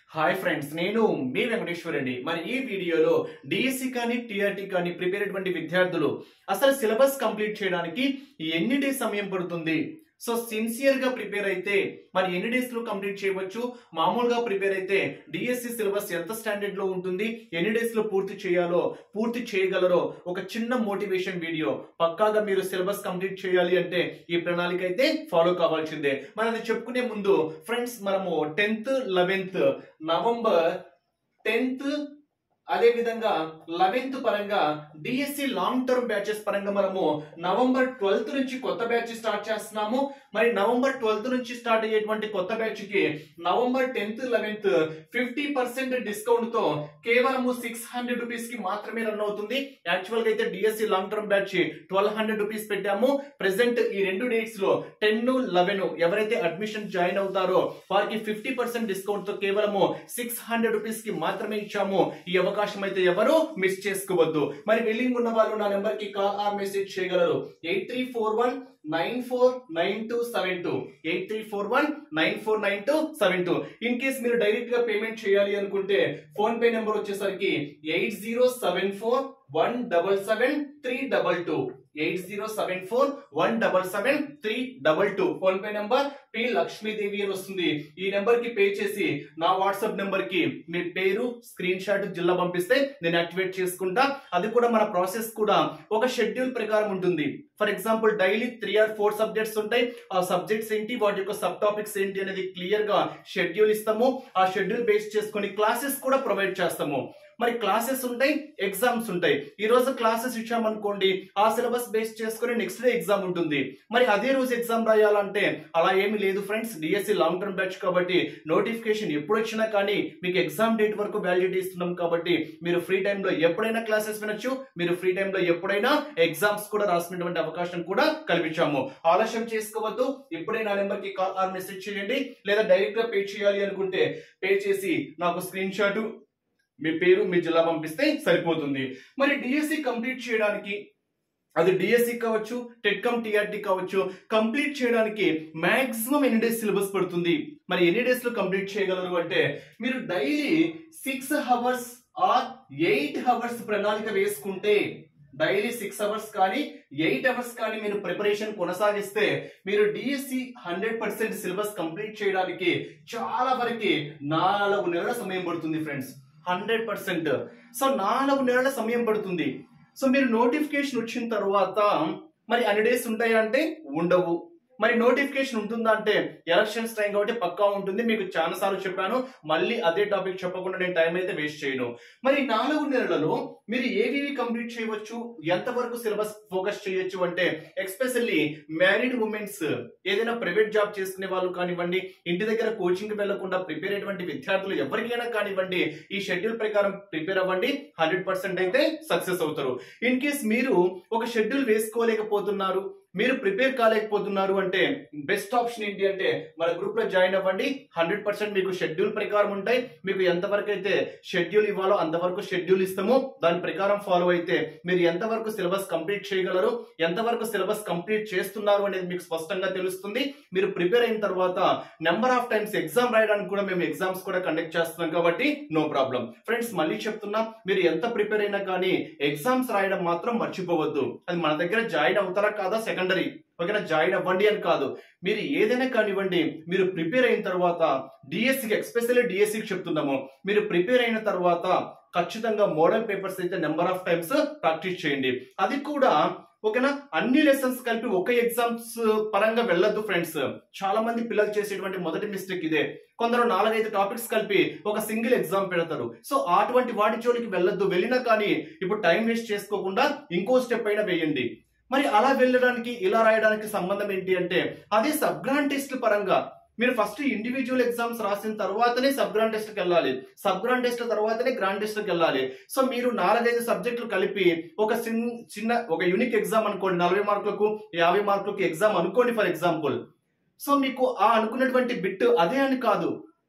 hi friends నేను మీ వెంకటేశ్వర్ అండి మరి ఈ వీడియోలో డిఎస్సి కానీ టీఆర్టీ కానీ ప్రిపేర్ అయ్యేటువంటి విద్యార్థులు అసలు సిలబస్ కంప్లీట్ చేయడానికి ఎన్ని డేస్ సమయం పడుతుంది సో సిన్సియర్ గా ప్రిపేర్ అయితే మరి ఎన్ని డేస్ లో కంప్లీట్ చేయవచ్చు మామూలుగా ప్రిపేర్ అయితే డిఎస్సి సిలబస్ ఎంత స్టాండర్డ్ లో ఉంటుంది ఎన్ని డేస్ లో పూర్తి చేయాలో పూర్తి చేయగలరో ఒక చిన్న మోటివేషన్ వీడియో పక్కాగా మీరు సిలబస్ కంప్లీట్ చేయాలి అంటే ఈ ప్రణాళిక అయితే ఫాలో కావాల్సిందే మనం అది చెప్పుకునే ముందు ఫ్రెండ్స్ మనము టెన్త్ లెవెన్త్ నవంబర్ టెన్త్ అదే విధంగా లెవెన్త్ పరంగా డిఎస్సి లాంగ్ టర్మ్ బ్యాచెస్ పరంగా మనము నవంబర్ ట్వెల్త్ నుంచి కొత్త బ్యాచ్ స్టార్ట్ చేస్తున్నాము మరి నవంబర్ ట్వెల్త్ నుంచి స్టార్ట్ అయ్యేటువంటి కొత్త బ్యాచ్ కి November tenth eleventh fifty percent discount తో కేవలము సిక్స్ హండ్రెడ్ రూపీస్ కి మాత్రమే రన్ అవుతుంది యాక్చువల్ గా అయితే DSC long term batch twelve hundred rupees పెట్టాము ప్రెసెంట్ ఈ రెండు డేట్స్ లో టెన్ లెవెన్ ఎవరైతే అడ్మిషన్ జాయిన్ అవుతారో వారికి ఫిఫ్టీ పర్సెంట్ డిస్కౌంట్ తో కేవలము సిక్స్ హండ్రెడ్ రూపీస్ కి మాత్రమే ఇచ్చాము ఈ అవకాశం అయితే ఎవరు మిస్ చేసుకోవద్దు మరి వెల్లింగ్ ఉన్న వాళ్ళు నా నెంబర్ కి కాల్ ఆర్ మెసేజ్ చేయగలరు eight three four one nine four nine two seven two eight three four one nine four nine two seven two in case మీరు డైరెక్ట్ గా పేమెంట్ చేయాలి అనుకుంటే ఫోన్ పే నెంబర్ వచ్చేసరికి eight zero seven four one double seven three double two eight zero seven four one double seven three double two PhonePe number P Lakshmidevi అని వస్తుంది ఈ number కి pay చేసి నా వాట్సాప్ నెంబర్ కి మీ పేరు screen shot జిల్లా పంపిస్తే నేను యాక్టివేట్ చేసుకుంటా అది కూడా మన ప్రాసెస్ కూడా ఒక షెడ్యూల్ ప్రకారం ఉంటుంది for example daily three or four subjects ఉంటాయి ఆ సబ్జెక్ట్స్ ఏంటి వాటి యొక్క సబ్ టాపిక్స్ ఏంటి అనేది క్లియర్ గా షెడ్యూల్ ఇస్తాము ఆ షెడ్యూల్ బేస్ చేసుకొని క్లాసెస్ కూడా ప్రొవైడ్ చేస్తాము మరి క్లాసెస్ ఉంటాయి ఎగ్జామ్స్ ఉంటాయి ఈ రోజు క్లాసెస్ ఇచ్చామనుకోండి ఆ సిలబస్ బేస్ చేసుకుని నెక్స్ట్ డే ఎగ్జామ్ ఉంటుంది మరి అదే రోజు ఎగ్జామ్ రాయాలంటే అలా ఏమీ లేదు friends DSC long term batch కాబట్టి నోటిఫికేషన్ ఎప్పుడు వచ్చినా కానీ మీకు ఎగ్జామ్ డేట్ వరకు వ్యాలిడిటీ ఇస్తున్నాం కాబట్టి మీరు ఫ్రీ టైంలో ఎప్పుడైనా క్లాసెస్ వినొచ్చు మీరు ఫ్రీ టైంలో ఎప్పుడైనా ఎగ్జామ్స్ కూడా రాసినటువంటి అవకాశం కూడా కల్పించాము ఆలస్యం చేసుకోవద్దు ఇప్పుడే నా నెంబర్ కి కాల్ ఆర్ మెసేజ్ చేయండి లేదా డైరెక్ట్ గా పే చేయాలి అనుకుంటే పే చేసి నాకు స్క్రీన్ షాట్ మీ పేరు మీ జిల్లా పంపిస్తే సరిపోతుంది మరి డిఎస్సి కంప్లీట్ చేయడానికి అది డిఎస్సి కావచ్చు టెట్కమ్ టీఆర్టీ కావచ్చు కంప్లీట్ చేయడానికి మాక్సిమం ఎన్ని డేస్ సిలబస్ పడుతుంది మరి ఎన్ని డేస్ లో కంప్లీట్ చేయగలరు అంటే మీరు daily six hours or eight hours ప్రణాళిక వేసుకుంటే డైలీ సిక్స్ అవర్స్ కానీ ఎయిట్ అవర్స్ కానీ మీరు ప్రిపరేషన్ కొనసాగిస్తే మీరు DSC hundred percent syllabus complete చేయడానికి చాలా వరకు నాలుగు నెలల సమయం పడుతుంది ఫ్రెండ్స్ హండ్రెడ్ పర్సెంట్ సో నాలుగు నెలల సమయం పడుతుంది సో మీరు నోటిఫికేషన్ వచ్చిన తర్వాత మరి అన్ని డేస్ ఉంటాయా అంటే ఉండవు మరి నోటిఫికేషన్ ఉంటుందా అంటే ఎలక్షన్స్ టైం కాబట్టి పక్కా ఉంటుంది మీకు చాలా సార్లు చెప్పాను మళ్ళీ అదే టాపిక్ చెప్పకుండా నేను టైం అయితే వేస్ట్ చేయను మరి నాలుగు నెలలలో మీరు ఏవివి కంప్లీట్ చేయవచ్చు ఎంతవరకు సిలబస్ ఫోకస్ చేయొచ్చు అంటే ఎక్స్పెషల్లీ మ్యారీడ్ ఉమెన్స్ ఏదైనా ప్రైవేట్ జాబ్ చేసుకునే వాళ్ళు కానివ్వండి ఇంటి దగ్గర కోచింగ్ వెళ్లకుండా ప్రిపేర్ అయ్యేటువంటి విద్యార్థులు ఎవరికైనా కానివ్వండి ఈ షెడ్యూల్ ప్రకారం ప్రిపేర్ అవ్వండి హండ్రెడ్ పర్సెంట్ అయితే సక్సెస్ అవుతారు ఇన్ కేస్ మీరు ఒక షెడ్యూల్ వేసుకోలేకపోతున్నారు మీరు ప్రిపేర్ కాలేకపోతున్నారు అంటే బెస్ట్ ఆప్షన్ ఏంటి అంటే మన గ్రూప్ లో జాయిన్ అవ్వండి హండ్రెడ్ పర్సెంట్ మీకు షెడ్యూల్ ప్రకారం ఉంటాయి మీకు ఎంతవరకు అయితే షెడ్యూల్ ఇవ్వాలో అంతవరకు షెడ్యూల్ ఇస్తాము దాని ప్రకారం ఫాలో అయితే మీరు ఎంతవరకు సిలబస్ కంప్లీట్ చేయగలరు ఎంతవరకు సిలబస్ కంప్లీట్ చేస్తున్నారు అనేది మీకు స్పష్టంగా తెలుస్తుంది మీరు ప్రిపేర్ అయిన తర్వాత నెంబర్ ఆఫ్ టైమ్స్ ఎగ్జామ్ రాయడానికి కూడా మేము ఎగ్జామ్స్ కూడా కండక్ట్ చేస్తున్నాం కాబట్టి నో ప్రాబ్లం ఫ్రెండ్స్ మళ్ళీ చెప్తున్నా మీరు ఎంత ప్రిపేర్ అయినా కానీ ఎగ్జామ్స్ రాయడం మాత్రం మర్చిపోవద్దు అది మన దగ్గర జాయిన్ అవుతారా కాదా సెకండరీ ఓకేనా జాయిన్ అవ్వండి అని కాదు మీరు ఏదైనా కానివ్వండి మీరు ప్రిపేర్ అయిన తర్వాత డిఎస్సికి ఎక్స్పెషల్లీ డిఎస్సికి చెప్తున్నాము మీరు ప్రిపేర్ అయిన తర్వాత ఖచ్చితంగా మోడల్ పేపర్స్ అయితే నెంబర్ ఆఫ్ టైమ్స్ ప్రాక్టీస్ చేయండి అది కూడా ఓకేనా అన్ని లెసన్స్ కలిపి ఒక ఎగ్జామ్స్ పరంగా వెళ్ళొద్దు ఫ్రెండ్స్ చాలా మంది పిల్లలు చేసేటువంటి మొదటి మిస్టేక్ ఇదే కొందరు నాలుగైదు టాపిక్స్ కలిపి ఒక సింగిల్ ఎగ్జామ్ పెడతారు సో అటువంటి వాటి జోలికి వెళ్ళొద్దు వెళ్ళినా కానీ ఇప్పుడు టైం వేస్ట్ చేసుకోకుండా ఇంకో స్టెప్ అయినా వేయండి మరి అలా వెళ్ళడానికి ఇలా రాయడానికి సంబంధం ఏంటి అంటే అది సబ్ గ్రాండ్ టెస్ట్ పరంగా మీరు ఫస్ట్ ఇండివిజువల్ ఎగ్జామ్స్ రాసిన తర్వాతనే సబ్ గ్రాండ్ టెస్ట్కి వెళ్ళాలి సబ్ గ్రాండ్ టెస్ట్ తర్వాతనే గ్రాండ్ టెస్ట్కి వెళ్ళాలి సో మీరు నాలుగైదు సబ్జెక్టులు కలిపి ఒక చిన్న చిన్న ఒక యూనిక్ ఎగ్జామ్ అనుకోండి నలభై మార్కులకు యాభై మార్కులకు ఎగ్జామ్ అనుకోండి ఫర్ ఎగ్జాంపుల్ సో మీకు ఆ అనుకున్నటువంటి బిట్ అదే అని కాదు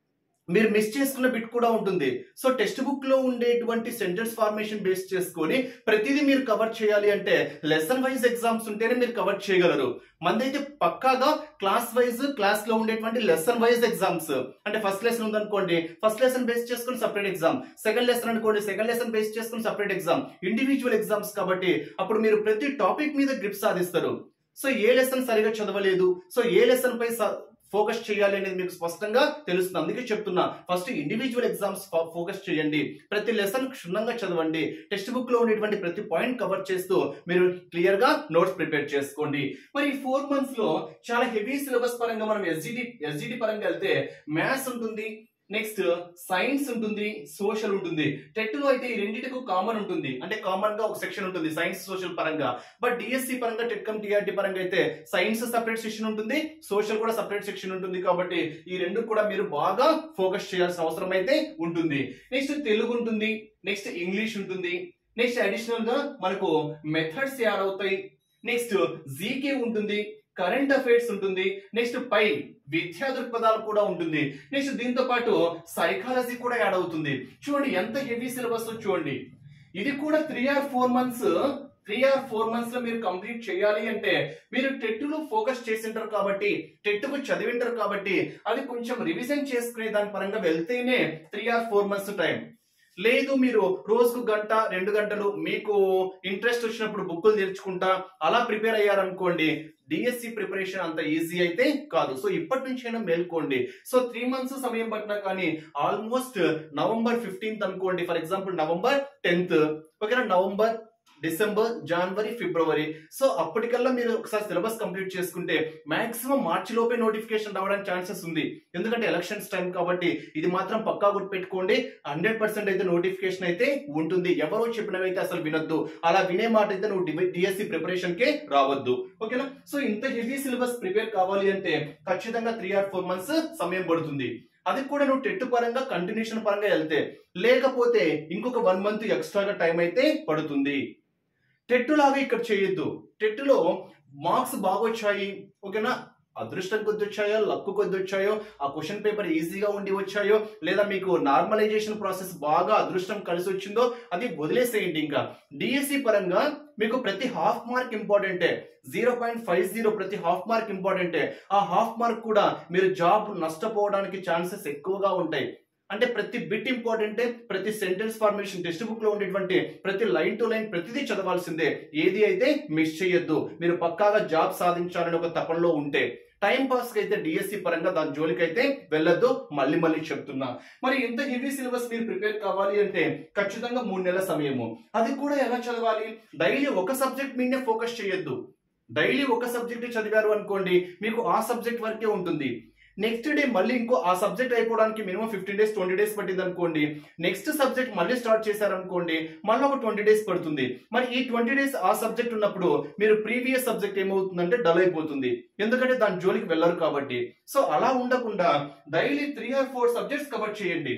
మీరు మిస్ చేసుకున్న బిట్ కూడా ఉంటుంది సో టెక్స్ట్ బుక్ లో ఉండేటువంటి సెంటెన్స్ ఫార్మేషన్ బేస్ చేసుకొని ప్రతిదీ మీరు కవర్ చేయాలి అంటే లెసన్ వైజ్ ఎగ్జామ్స్ ఉంటేనే మీరు కవర్ చేయగలరు మందైతే పక్కాగా క్లాస్ వైజ్ క్లాస్ లో ఉండేటువంటి లెసన్ వైజ్ ఎగ్జామ్స్ అంటే ఫస్ట్ లెసన్ ఉందనుకోండి ఫస్ట్ లెసన్ బేస్ చేసుకుని సపరేట్ ఎగ్జామ్ సెకండ్ లెసన్ అనుకోండి సెకండ్ లెసన్ బేస్ చేసుకుని సపరేట్ ఎగ్జామ్ ఇండివిజువల్ ఎగ్జామ్స్ కాబట్టి అప్పుడు మీరు ప్రతి టాపిక్ మీద గ్రిప్ సాధిస్తారు సో ఏ లెసన్ సరిగా చదవలేదు సో ఏ లెసన్ పై స- ఫోకస్ చేయాలి అనేది మీకు స్పష్టంగా తెలుస్తుంది అందుకే చెప్తున్నా ఫస్ట్ ఇండివిజువల్ ఎగ్జామ్స్ ఫోకస్ చేయండి ప్రతి లెసన్ క్షుణ్ణంగా చదవండి టెక్స్ట్ బుక్ లో ఉండేటువంటి ప్రతి పాయింట్ కవర్ చేస్తూ మీరు క్లియర్ గా నోట్స్ ప్రిపేర్ చేసుకోండి మరి ఈ ఫోర్ మంత్స్ లో చాలా హెవీ సిలబస్ పరంగా మనం ఎస్జిటి ఎస్జిటి పరంగా వెళ్తే మ్యాథ్స్ ఉంటుంది నెక్స్ట్ సైన్స్ ఉంటుంది సోషల్ ఉంటుంది టెట్ లో అయితే ఈ రెండింటికి కామన్ ఉంటుంది అంటే కామన్ గా ఒక సెక్షన్ ఉంటుంది సైన్స్ సోషల్ పరంగా బట్ డిఎస్సి పరంగా టెట్ కమ్ టీఆర్టీ పరంగా అయితే సైన్స్ సపరేట్ సెక్షన్ ఉంటుంది సోషల్ కూడా సపరేట్ సెక్షన్ ఉంటుంది కాబట్టి ఈ రెండు కూడా మీరు బాగా ఫోకస్ చేయాల్సిన అవసరం అయితే ఉంటుంది నెక్స్ట్ తెలుగు ఉంటుంది నెక్స్ట్ ఇంగ్లీష్ ఉంటుంది నెక్స్ట్ అడిషనల్ గా మనకు మెథడ్స్ యాడ్ అవుతాయి నెక్స్ట్ జీకే ఉంటుంది కరెంట్ అఫైర్స్ ఉంటుంది నెక్స్ట్ పై విద్యా దృక్పథాలు కూడా ఉంటుంది నెక్స్ట్ దీంతో పాటు సైకాలజీ కూడా యాడ్ అవుతుంది చూడండి ఎంత హెవీ సిలబస్ చూడండి ఇది కూడా three or four months three or four months లో మీరు కంప్లీట్ చేయాలి అంటే మీరు టెట్ లో ఫోకస్ చేసింటారు కాబట్టి టెట్ కు చదివింటారు కాబట్టి అది కొంచెం రివిజన్ చేసుకునే దాని పరంగా వెళ్తేనే three or four months time లేదు మీరు రోజుకు గంట రెండు గంటలు మీకు ఇంట్రెస్ట్ వచ్చినప్పుడు బుక్కులు తెరుచుకుంటా అలా ప్రిపేర్ అయ్యారనుకోండి డిఎస్సి ప్రిపరేషన్ అంత ఈజీ అయితే కాదు సో ఇప్పటి నుంచైనా మేల్కోండి సో త్రీ మంత్స్ సమయం పట్టినా కానీ ఆల్మోస్ట్ నవంబర్ ఫిఫ్టీన్త్ అనుకోండి ఫర్ ఎగ్జాంపుల్ నవంబర్ టెన్త్ ఓకేనా నవంబర్ డిసెంబర్ జనవరి ఫిబ్రవరి సో అప్పటికల్లా మీరు ఒకసారి సిలబస్ కంప్లీట్ చేసుకుంటే మాక్సిమం మార్చి లోపే నోటిఫికేషన్ రావడానికి ఛాన్సెస్ ఉంది ఎందుకంటే ఎలక్షన్స్ టైం కాబట్టి ఇది మాత్రం పక్కా గుర్తుపెట్టుకోండి హండ్రెడ్ పర్సెంట్ అయితే నోటిఫికేషన్ అయితే ఉంటుంది ఎవరో చెప్పినవైతే అసలు వినొద్దు అలా వినే మాట అయితే నువ్వు డిఎస్సి ప్రిపరేషన్ కే రావద్దు ఓకేనా సో ఇంత హెవీ సిలబస్ ప్రిపేర్ కావాలి అంటే ఖచ్చితంగా త్రీ ఆర్ ఫోర్ మంత్స్ సమయం పడుతుంది అది కూడా నువ్వు టెట్ పరంగా కంటిన్యూషన్ పరంగా వెళ్తే లేకపోతే ఇంకొక వన్ మంత్ ఎక్స్ట్రాగా టైం అయితే పడుతుంది టెట్ లాగా ఇక్కడ చేయొద్దు టెట్ లో మార్క్స్ బాగా వచ్చాయి ఓకేనా అదృష్టం కొద్ది వచ్చాయో లక్కు కొద్ది వచ్చాయో ఆ క్వశ్చన్ పేపర్ ఈజీగా ఉండి వచ్చాయో లేదా మీకు నార్మలైజేషన్ ప్రాసెస్ బాగా అదృష్టం కలిసి వచ్చిందో అది వదిలేసేయండి ఇంకా డిఎస్సి పరంగా మీకు ప్రతి హాఫ్ మార్క్ ఇంపార్టెంటే జీరో పాయింట్ ఫైవ్ జీరో ప్రతి హాఫ్ మార్క్ ఇంపార్టెంటే ఆ హాఫ్ మార్క్ కూడా మీరు జాబ్ నష్టపోవడానికి ఛాన్సెస్ ఎక్కువగా ఉంటాయి అంటే ప్రతి బిట్ ఇంపార్టెంటే ప్రతి సెంటెన్స్ ఫార్మేషన్ టెక్స్ట్ బుక్ లో ఉండేటువంటి ప్రతి లైన్ టు లైన్ ప్రతిదీ చదవాల్సిందే ఏది అయితే మిస్ చేయొద్దు మీరు పక్కాగా జాబ్ సాధించాలని ఒక తపనలో ఉంటే టైం పాస్ కి అయితే డిఎస్సి పరంగా దాని జోలికి అయితే వెళ్ళొద్దు మళ్ళీ మళ్ళీ చెప్తున్నా మరి ఇంత హెవీ సిలబస్ మీరు ప్రిపేర్ కావాలి అంటే ఖచ్చితంగా మూడు నెలల సమయము అది కూడా ఎలా చదవాలి డైలీ ఒక సబ్జెక్ట్ మీదనే ఫోకస్ చేయొద్దు డైలీ ఒక సబ్జెక్ట్ చదివారు అనుకోండి మీకు ఆ సబ్జెక్ట్ వరకే ఉంటుంది నెక్స్ట్ డే మళ్ళీ ఇంకో ఆ సబ్జెక్ట్ అయిపోవడానికి minimum fifteen days twenty days పట్టింది అనుకోండి నెక్స్ట్ సబ్జెక్ట్ మళ్ళీ స్టార్ట్ చేశారనుకోండి మళ్ళీ ఒక ట్వంటీ డేస్ పడుతుంది మరి ఈ ట్వంటీ డేస్ ఆ సబ్జెక్ట్ ఉన్నప్పుడు మీరు ప్రీవియస్ సబ్జెక్ట్ ఏమవుతుందంటే డల్ అయిపోతుంది ఎందుకంటే దాని జోలికి వెళ్ళరు కాబట్టి సో అలా ఉండకుండా daily three or four subjects cover చేయండి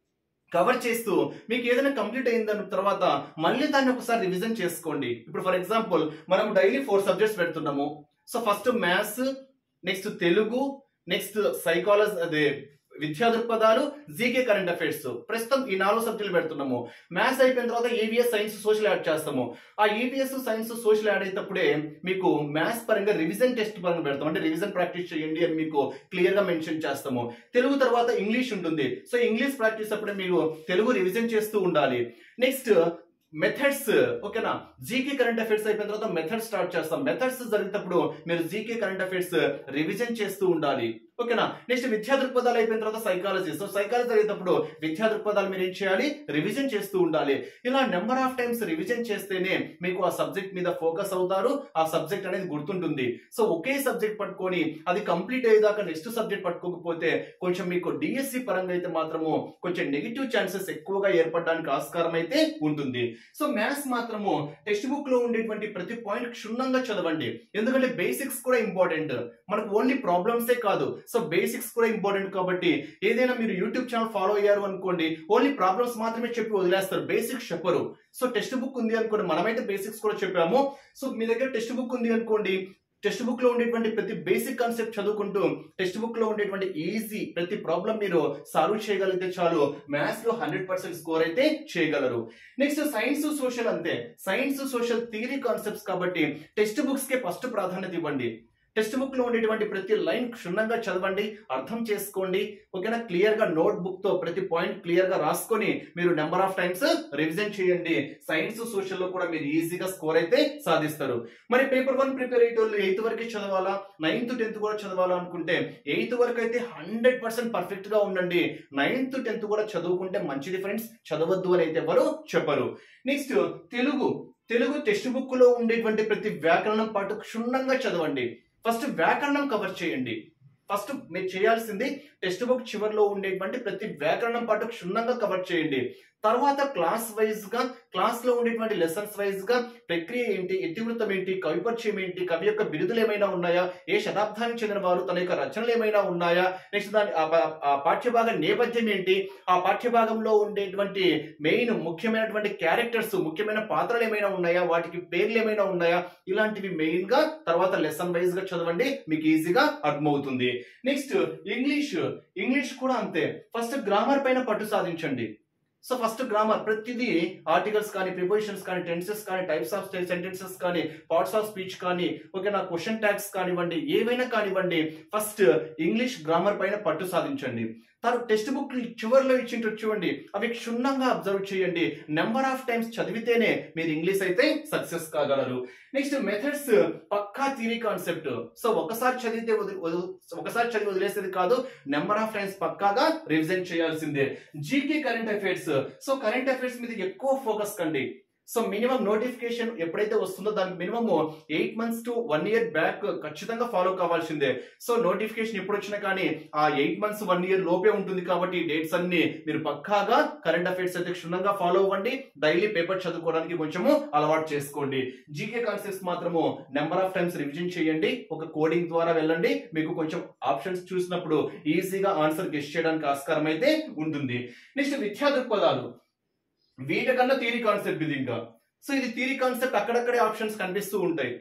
కవర్ చేస్తూ మీకు ఏదైనా కంప్లీట్ అయిన దాని తర్వాత మళ్ళీ దాన్ని ఒకసారి రివిజన్ చేసుకోండి ఇప్పుడు ఫర్ ఎగ్జాంపుల్ మనం డైలీ ఫోర్ సబ్జెక్ట్స్ పెడుతున్నాము so first maths next Telugu next psychology అదే విద్యా దృక్పథాలు జీకే కరెంట్ అఫైర్స్ ప్రస్తుతం ఈ నాలుగు సబ్జెక్టులు పెడుతున్నాము మ్యాథ్స్ అయిపోయిన తర్వాత ఈవీఎస్ సైన్స్ సోషల్ యాడ్ చేస్తాము ఆ ఈవీఎస్ సైన్స్ సోషల్ యాడ్ అయినప్పుడే మీకు మ్యాథ్స్ పరంగా రివిజన్ టెస్ట్ పరంగా పెడతాం అంటే రివిజన్ ప్రాక్టీస్ చేయండి అని మీకు క్లియర్ గా మెన్షన్ చేస్తాము తెలుగు తర్వాత ఇంగ్లీష్ ఉంటుంది సో ఇంగ్లీష్ ప్రాక్టీస్ అప్పుడే మీరు తెలుగు రివిజన్ చేస్తూ ఉండాలి నెక్స్ట్ మెథడ్స్ ఓకేనా జీకే కరెంట్ అఫైర్స్ అయిపోయిన తర్వాత మెథడ్స్ స్టార్ట్ చేస్తాం మెథడ్స్ జరిగేటప్పుడు మీరు జీకే కరెంట్ అఫైర్స్ రివిజన్ చేస్తూ ఉండాలి ఓకేనా నెక్స్ట్ విద్యా దృక్పథాలు అయిపోయిన తర్వాత సైకాలజీ సో సైకాలజీ జరిగేటప్పుడు విద్యా దృక్పథాలు మీరు ఏం చేయాలి రివిజన్ చేస్తూ ఉండాలి ఇలా నెంబర్ ఆఫ్ టైమ్స్ రివిజన్ చేస్తేనే మీకు ఆ సబ్జెక్ట్ మీద ఫోకస్ అవుతారు ఆ సబ్జెక్ట్ అనేది గుర్తుంటుంది సో ఒకే సబ్జెక్ట్ పట్టుకొని అది కంప్లీట్ అయ్యేదాకా నెక్స్ట్ సబ్జెక్ట్ పట్టుకోకపోతే కొంచెం మీకు డిఎస్సి పరంగా అయితే మాత్రము కొంచెం నెగిటివ్ ఛాన్సెస్ ఎక్కువగా ఏర్పడడానికి ఆస్కారం అయితే ఉంటుంది సో మ్యాథ్స్ మాత్రము టెక్స్ట్ బుక్ లో ఉండేటువంటి ప్రతి పాయింట్ క్షుణ్ణంగా చదవండి ఎందుకంటే బేసిక్స్ కూడా ఇంపార్టెంట్ మనకు ఓన్లీ ప్రాబ్లమ్సే కాదు సో బేసిక్స్ కూడా ఇంపార్టెంట్ కాబట్టి ఏదైనా మీరు యూట్యూబ్ ఛానల్ ఫాలో అయ్యారు అనుకోండి ఓన్లీ ప్రాబ్లమ్స్ మాత్రమే చెప్పి వదిలేస్తారు బేసిక్స్ చెప్పరు సో టెక్స్ట్ బుక్ ఉంది అనుకోండి మనమైతే బేసిక్స్ కూడా చెప్పాము సో మీ దగ్గర టెక్స్ట్ బుక్ ఉంది అనుకోండి టెక్స్ట్ బుక్ లో ఉండేటువంటి ప్రతి బేసిక్ కాన్సెప్ట్ చదువుకుంటూ టెక్స్ట్ బుక్ లో ఉండేటువంటి ఈజీ ప్రతి ప్రాబ్లం మీరు సాల్వ్ చేయగలిగితే చాలు మ్యాథ్స్ లో హండ్రెడ్ పర్సెంట్ స్కోర్ అయితే చేయగలరు నెక్స్ట్ సైన్స్ సోషల్ అంతే సైన్స్ సోషల్ థియరీ కాన్సెప్ట్స్ కాబట్టి టెక్స్ట్ బుక్స్ కే ఫస్ట్ ప్రాధాన్యత ఇవ్వండి టెక్స్ట్ బుక్ లో ఉండేటువంటి ప్రతి లైన్ క్షుణ్ణంగా చదవండి అర్థం చేసుకోండి ఓకేనా క్లియర్ గా నోట్ బుక్ తో ప్రతి పాయింట్ క్లియర్ గా రాసుకొని మీరు నెంబర్ ఆఫ్ టైమ్స్ రివిజన్ చేయండి సైన్స్ సోషల్ లో కూడా మీరు ఈజీగా స్కోర్ అయితే సాధిస్తారు మరి పేపర్ వన్ ప్రిపేర్ అయ్యే వాళ్ళు ఎయిత్ వరకు చదవాలా నైన్త్ టెన్త్ కూడా చదవాలా అనుకుంటే ఎయిత్ వరకు అయితే హండ్రెడ్ పర్సెంట్ పర్ఫెక్ట్ గా ఉండండి నైన్త్ టెన్త్ కూడా చదువుకుంటే మంచిది ఫ్రెండ్స్ చదవద్దు అని అయితే ఎవరు చెప్పరు next Telugu Telugu text book లో ఉండేటువంటి ప్రతి వ్యాకరణం పాటు క్షుణ్ణంగా చదవండి ఫస్ట్ వ్యాకరణం కవర్ చేయండి ఫస్ట్ మీరు చేయాల్సింది టెక్స్ట్ బుక్ చివరిలో ఉండేటువంటి ప్రతి వ్యాకరణం పాటు క్షుణ్ణంగా కవర్ చేయండి తర్వాత క్లాస్ వైజ్ గా క్లాస్ లో ఉండేటువంటి లెసన్స్ వైజ్ గా ప్రక్రియ ఏంటి ఇతివృత్తం ఏంటి కవిపరిచయం ఏంటి కవి యొక్క బిరుదులు ఏమైనా ఉన్నాయా ఏ శతాబ్దానికి చెందిన వారు తన యొక్క రచనలు ఏమైనా ఉన్నాయా నెక్స్ట్ దాని ఆ పా- ఆ పాఠ్యభాగ నేపథ్యం ఏంటి ఆ పాఠ్యభాగంలో ఉండేటువంటి మెయిన్ ముఖ్యమైనటువంటి క్యారెక్టర్స్ ముఖ్యమైన పాత్రలు ఏమైనా ఉన్నాయా వాటికి పేర్లు ఏమైనా ఉన్నాయా ఇలాంటివి మెయిన్ గా తర్వాత లెసన్ వైజ్ గా చదవండి మీకు ఈజీగా అర్థమవుతుంది నెక్స్ట్ ఇంగ్లీష్ ఇంగ్లీష్ కూడా అంతే ఫస్ట్ గ్రామర్ పైన పట్టు సాధించండి సో ఫస్ట్ గ్రామర్ ప్రతిదీ ఆర్టికల్స్ కానీ ప్రిపోజిషన్స్ కానీ టెన్సెస్ కానీ టైప్స్ ఆఫ్ సెంటెన్సెస్ కానీ పార్ట్స్ ఆఫ్ స్పీచ్ కానీ ఓకే నా క్వశ్చన్ ట్యాగ్స్ కానివ్వండి ఏవైనా కానివ్వండి ఫస్ట్ ఇంగ్లీష్ గ్రామర్ పైన పట్టు సాధించండి తర్వాత టెక్స్ట్ బుక్ చివరిలో ఇచ్చింటు చూడండి అవి క్షుణ్ణంగా అబ్జర్వ్ చేయండి నెంబర్ ఆఫ్ టైమ్స్ చదివితేనే మీరు ఇంగ్లీష్ అయితే సక్సెస్ కాగలరు నెక్స్ట్ మెథడ్స్ పక్కా థియరీ కాన్సెప్ట్ సో ఒకసారి చదివితే వదిలి- వదిలి- ఒకసారి చదివి వదిలేసేది కాదు నెంబర్ ఆఫ్ టైమ్స్ పక్కాగా రివిజన్ చేయాల్సిందే GK current affairs so current affairs మీద ఎక్కువ ఫోకస్ కండి సో మినిమం నోటిఫికేషన్ ఎప్పుడైతే వస్తుందో దానికి minimum eight months to one year back ఖచ్చితంగా ఫాలో కావాల్సిందే సో నోటిఫికేషన్ ఎప్పుడు వచ్చినా కానీ ఆ ఎయిట్ మంత్స్ వన్ ఇయర్ లోపే ఉంటుంది కాబట్టి డేట్స్ అన్ని మీరు పక్కాగా కరెంట్ అఫైర్స్ అయితే క్షుణ్ణంగా ఫాలో అవ్వండి డైలీ పేపర్ చదువుకోవడానికి కొంచెము అలవాటు చేసుకోండి జీకే కాన్సెప్ట్స్ మాత్రము నెంబర్ ఆఫ్ టైమ్స్ రివిజన్ చేయండి ఒక కోడింగ్ ద్వారా వెళ్ళండి మీకు కొంచెం ఆప్షన్స్ చూసినప్పుడు ఈజీగా ఆన్సర్ గెస్ట్ చేయడానికి ఆస్కారం అయితే ఉంటుంది నెక్స్ట్ విద్యా దృక్పథాలు వీటికన్నా థీరీ కాన్సెప్ట్ ఇది ఇంకా సో ఇది థీరీ కాన్సెప్ట్ అక్కడక్కడే ఆప్షన్స్ కనిపిస్తూ ఉంటాయి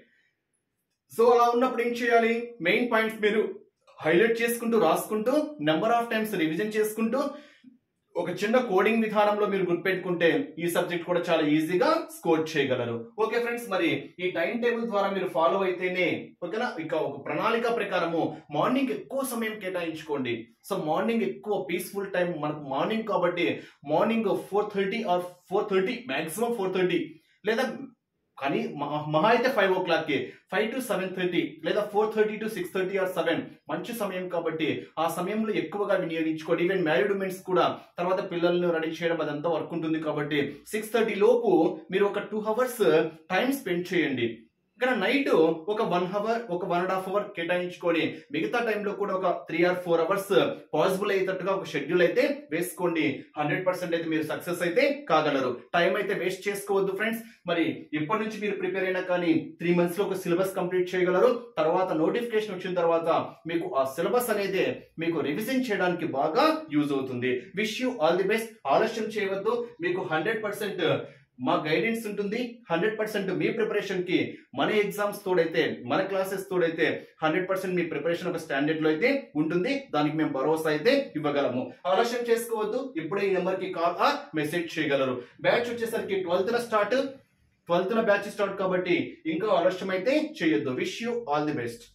సో అలా ఉన్నప్పుడు ఏం చేయాలి మెయిన్ పాయింట్స్ మీరు హైలైట్ చేసుకుంటూ రాసుకుంటూ నెంబర్ ఆఫ్ టైమ్స్ రివిజన్ చేసుకుంటూ ఒక చిన్న కోడింగ్ విధానంలో మీరు గుర్తుపెట్టుకుంటే ఈ సబ్జెక్ట్ కూడా చాలా ఈజీగా స్కోర్ చేయగలరు ఓకే ఫ్రెండ్స్ మరి ఈ టైం టేబుల్ ద్వారా మీరు ఫాలో అయితేనే ఓకేనా ఇక ఒక ప్రణాళిక ప్రకారము మార్నింగ్ ఎక్కువ సమయం కేటాయించుకోండి సో మార్నింగ్ ఎక్కువ పీస్ఫుల్ టైం మనకు మార్నింగ్ కాబట్టి morning four thirty or four thirty maximum four thirty లేదా కానీ మహా- మహా అయితే ఫైవ్ ఓ క్లాక్కి ఫైవ్ టు సెవెన్ థర్టీ లేదా four thirty to six thirty or seven మంచి సమయం కాబట్టి ఆ సమయంలో ఎక్కువగా వినియోగించుకోండి ఈవెన్ మ్యారీడ్ ఉమెన్స్ కూడా తర్వాత పిల్లల్ని రెడీ చేయడం అదంతా వర్క్ ఉంటుంది కాబట్టి సిక్స్ థర్టీ లోపు మీరు ఒక టూ అవర్స్ టైం స్పెండ్ చేయండి ఇక్కడ నైట్ ఒక వన్ అవర్ ఒక వన్ అండ్ హాఫ్ అవర్ కేటాయించుకొని మిగతా టైంలో కూడా ఒక three or four hours possible అయ్యేటట్టుగా ఒక షెడ్యూల్ అయితే వేసుకోండి హండ్రెడ్ పర్సెంట్ అయితే మీరు సక్సెస్ అయితే కాగలరు టైం అయితే వేస్ట్ చేసుకోవద్దు ఫ్రెండ్స్ మరి ఇప్పటి నుంచి మీరు ప్రిపేర్ అయినా కానీ త్రీ మంత్స్ లో ఒక సిలబస్ కంప్లీట్ చేయగలరు తర్వాత నోటిఫికేషన్ వచ్చిన తర్వాత మీకు ఆ సిలబస్ అనేది మీకు రివిజన్ చేయడానికి బాగా యూజ్ అవుతుంది wish you all the best ఆలస్యం చేయవద్దు మీకు హండ్రెడ్ పర్సెంట్ మా గైడెన్స్ ఉంటుంది హండ్రెడ్ పర్సెంట్ మీ ప్రిపరేషన్ కి మన ఎగ్జామ్స్ తోడైతే మన క్లాసెస్ తోడైతే హండ్రెడ్ పర్సెంట్ మీ ప్రిపరేషన్ ఒక స్టాండర్డ్ లో అయితే ఉంటుంది దానికి మేము భరోసా అయితే ఇవ్వగలము ఆలస్యం చేసుకోవద్దు ఇప్పుడే ఈ నెంబర్ కి కాల్ ఆ మెసేజ్ చేయగలరు బ్యాచ్ వచ్చేసరికి twelfth start twelfth batch start కాబట్టి ఇంకా ఆలస్యం అయితే చేయొద్దు wish you all the best